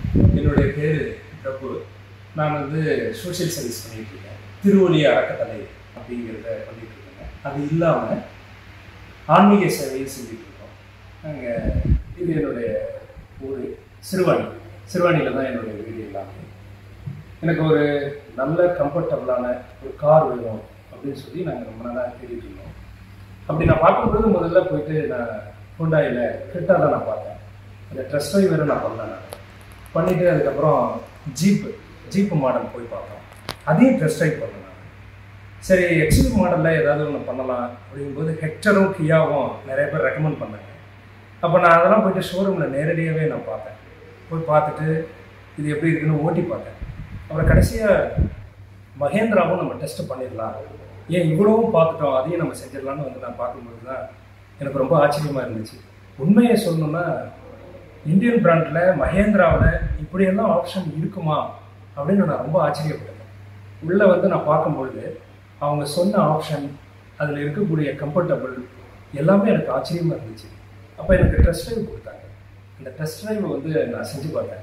என்னுடைய பேர் பிரபு நான் வந்து சோஷியல் சர்வீஸ் பண்ணிட்டு இருக்கேன் திருவொலி அறக்கட்டளை அப்படிங்கிறத பண்ணிட்டு இருக்கேன் அது இல்லாமல் ஆன்மீக சேவையும் செஞ்சுட்டு இருக்கோம் நாங்கள் இது என்னுடைய ஊர் சிறுவாணி சிறுவாணியில் தான் என்னுடைய வீடு எல்லாமே எனக்கு ஒரு நல்ல கம்ஃபர்டபுளான ஒரு கார் வேணும் அப்படின்னு சொல்லி நாங்கள் ரொம்ப நாளாக தேடிட்டு இருந்தோம் அப்படி நான் பார்க்கும்பொழுது முதல்ல போயிட்டு நான் ஹுண்டாயில் கிட்டா தான் நான் பார்த்தேன் அந்த ட்ரெஸ் ட்ரைவரை நான் பண்ணேன் நான் பண்ணிவிட்டு அதுக்கப்புறம் ஜீப்பு ஜீப்பு மாடல் போய் பார்த்தோம் அதையும் ட்ரெஸ் ட்ரைவ் பண்ணேன் நான் சரி எக்ஸ்யூ மாடலில் ஏதாவது ஒன்று பண்ணலாம் அப்படிங்கும்போது ஹெக்டரும் கியாவும் நிறைய பேர் ரெக்கமெண்ட் பண்ணாங்க அப்போ நான் அதெல்லாம் போயிட்டு ஷோரூமில் நேரடியாகவே நான் பார்த்தேன் போய் பார்த்துட்டு இது எப்படி இருக்குன்னு ஓட்டி பார்த்தேன் அப்புறம் கடைசியாக மகேந்திராவும் நம்ம டெஸ்ட் பண்ணிடலாம் ஏன் இவ்வளவும் பார்த்துட்டோம் அதையும் நம்ம செஞ்சிடலாம்னு வந்து நான் பார்க்கும்போது தான் எனக்கு ரொம்ப ஆச்சரியமாக இருந்துச்சு உண்மையை சொல்லணும்னா இந்தியன் பிராண்டில் மகேந்திராவில் இப்படியெல்லாம் ஆப்ஷன் இருக்குமா அப்படின்னு நான் ரொம்ப ஆச்சரியப்பட்டேன் உள்ளே வந்து நான் பார்க்கும்பொழுது அவங்க சொன்ன ஆப்ஷன் அதில் இருக்கக்கூடிய கம்ஃபர்டபுள் எல்லாமே எனக்கு ஆச்சரியமாக இருந்துச்சு அப்போ எனக்கு டெஸ்ட் ட்ரைவ் கொடுத்தாங்க அந்த டெஸ்ட் ட்ரைவ் வந்து நான் செஞ்சு பார்த்தேன்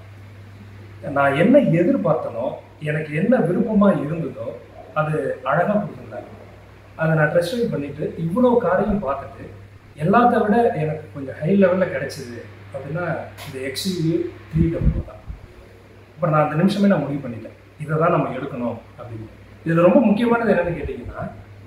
நான் என்ன எதிர்பார்த்தனோ எனக்கு என்ன விருப்பமாக இருந்ததோ அது அழகாக கொடுத்துருந்தாங்க அதை நான் டெஸ்ட் ட்ரைவ் பண்ணிவிட்டு இவ்வளோ காரையும் பார்த்துட்டு எல்லாத்த விட எனக்கு கொஞ்சம் ஹை லெவலில் கிடைச்சிது அப்படின்னா இந்த எக்ஸ்யூவி த்ரீ டபுள் தான் இப்போ நான் அந்த நிமிஷமே நான் முடிவு பண்ணிட்டேன் இதை தான் நம்ம எடுக்கணும் அப்படின்னு இதில் ரொம்ப முக்கியமானது என்னென்னு கேட்டிங்கன்னா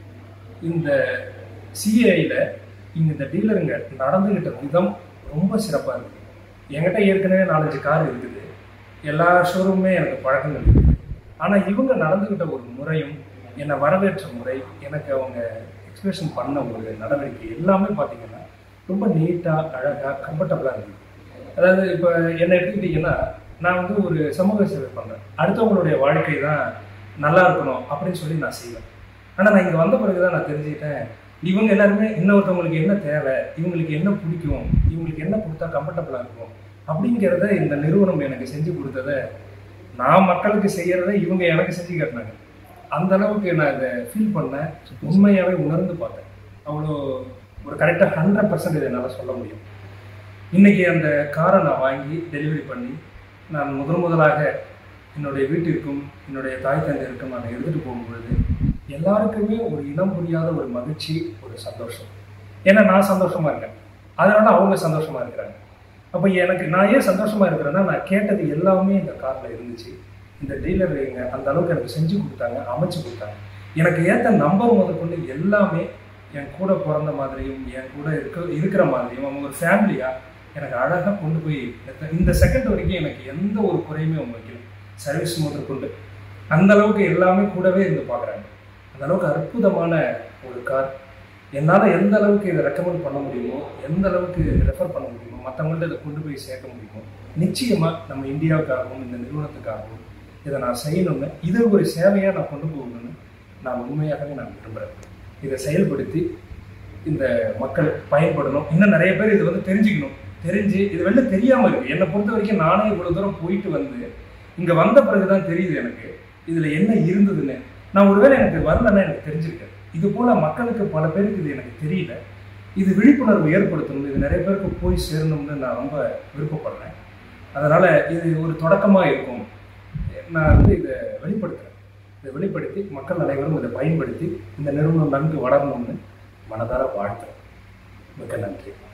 இந்த சிஏஐயில் இங்கே இந்த டீலருங்க நடந்துக்கிட்ட விதம் ரொம்ப சிறப்பாக இருக்குது என்கிட்ட ஏற்கனவே நாலஞ்சு கார் இருக்குது எல்லா ஷோரூமுமே எனக்கு பழக்கங்கள் இருக்குது ஆனால் இவங்க நடந்துக்கிட்ட ஒரு முறையும் என்னை வரவேற்ற முறை எனக்கு அவங்க எக்ஸ்பிரஷன் பண்ண ஒரு நடவடிக்கை எல்லாமே பார்த்தீங்கன்னா ரொம்ப நீட்டாக அழகாக கம்ஃபர்டபுளாக இருக்குது அதாவது இப்போ என்னை எடுத்துக்கிட்டிங்கன்னா நான் வந்து ஒரு சமூக சேவை பண்ணுறேன் அடுத்தவங்களுடைய வாழ்க்கை தான் நல்லா இருக்கணும் அப்படின்னு சொல்லி நான் செய்வேன் ஆனால் நான் இங்கே வந்த பிறகு தான் நான் தெரிஞ்சுக்கிட்டேன் இவங்க எல்லாருமே இன்னொருத்தவங்களுக்கு என்ன தேவை இவங்களுக்கு என்ன பிடிக்கும் இவங்களுக்கு என்ன கொடுத்தா கம்ஃபர்டபுளாக இருக்கும் அப்படிங்கிறத இந்த நிறுவனம் எனக்கு செஞ்சு கொடுத்ததை நான் மக்களுக்கு செய்யறதை இவங்க எனக்கு செஞ்சு காட்டினாங்க அந்த அளவுக்கு நான் இதை ஃபீல் பண்ணேன் உண்மையாகவே உணர்ந்து பார்த்தேன் அவ்வளோ ஒரு கரெக்டாக ஹண்ட்ரட் பர்சன்ட் என்னால் சொல்ல முடியும் இன்னைக்கு அந்த காரை நான் வாங்கி டெலிவரி பண்ணி நான் முதன் முதலாக என்னுடைய வீட்டிற்கும் என்னுடைய தாய் தந்தையருக்கும் நான் எடுத்துகிட்டு போகும்பொழுது எல்லாருக்குமே ஒரு இனம் புரியாத ஒரு மகிழ்ச்சி ஒரு சந்தோஷம் ஏன்னா நான் சந்தோஷமா இருக்கேன் அதனால அவங்க சந்தோஷமா இருக்கிறாங்க அப்போ எனக்கு நான் ஏன் சந்தோஷமா இருக்கிறேன்னா நான் கேட்டது எல்லாமே இந்த காரில் இருந்துச்சு இந்த டீலர் எங்க அந்த அளவுக்கு எனக்கு செஞ்சு கொடுத்தாங்க அமைச்சு கொடுத்தாங்க எனக்கு ஏற்ற நம்பர் முதற்கொண்டு எல்லாமே என் கூட பிறந்த மாதிரியும் என் கூட இருக்க இருக்கிற மாதிரியும் அவங்க ஒரு ஃபேமிலியா எனக்கு அழகாக கொண்டு போய் இந்த- இந்த செகண்ட் வரைக்கும் எனக்கு எந்த ஒரு குறையுமே அவங்க வைக்கல சர்வீஸ் முதற்கொண்டு அந்த அளவுக்கு எல்லாமே கூடவே இருந்து பார்க்குறாங்க அந்த அளவுக்கு அற்புதமான ஒரு கார் என்னால் எந்த அளவுக்கு இதை ரெக்கமெண்ட் பண்ண முடியுமோ எந்த அளவுக்கு ரெஃபர் பண்ண முடியுமோ மற்றவங்கள்ட்ட இதை கொண்டு போய் சேர்க்க முடியுமோ நிச்சயமாக நம்ம இந்தியாவுக்காகவும் இந்த நிறுவனத்துக்காகவும் இதை நான் செய்யணும்னு இதை ஒரு சேவையாக நான் கொண்டு போகணும்னு நான் உண்மையாகவே நான் விரும்புகிறேன் இதை செயல்படுத்தி இந்த மக்கள் பயன்படணும் இன்னும் நிறைய பேர் இது வந்து தெரிஞ்சுக்கணும் தெரிஞ்சு இது வெளில தெரியாமல் இருக்கு என்னை பொறுத்த வரைக்கும் நானே இவ்வளோ தூரம் போயிட்டு வந்து இங்கே வந்த பிறகு தான் தெரியுது எனக்கு இதில் என்ன இருந்ததுன்னு நான் ஒருவேளை எனக்கு வரலன்னா எனக்கு தெரிஞ்சிருக்கேன் இது போல மக்களுக்கு பல பேருக்கு இது எனக்கு தெரியல இது விழிப்புணர்வு ஏற்படுத்தணும் இது நிறைய பேருக்கு போய் சேரணும்னு நான் ரொம்ப விருப்பப்படுறேன் அதனால இது ஒரு தொடக்கமாக இருக்கும் நான் வந்து இதை வெளிப்படுத்துகிறேன் இதை வெளிப்படுத்தி மக்கள் அனைவரும் இதை பயன்படுத்தி இந்த நிறுவனம் நன்கு வளரணும்னு மனதார வாழ்த்துறேன் மிக்க நன்றி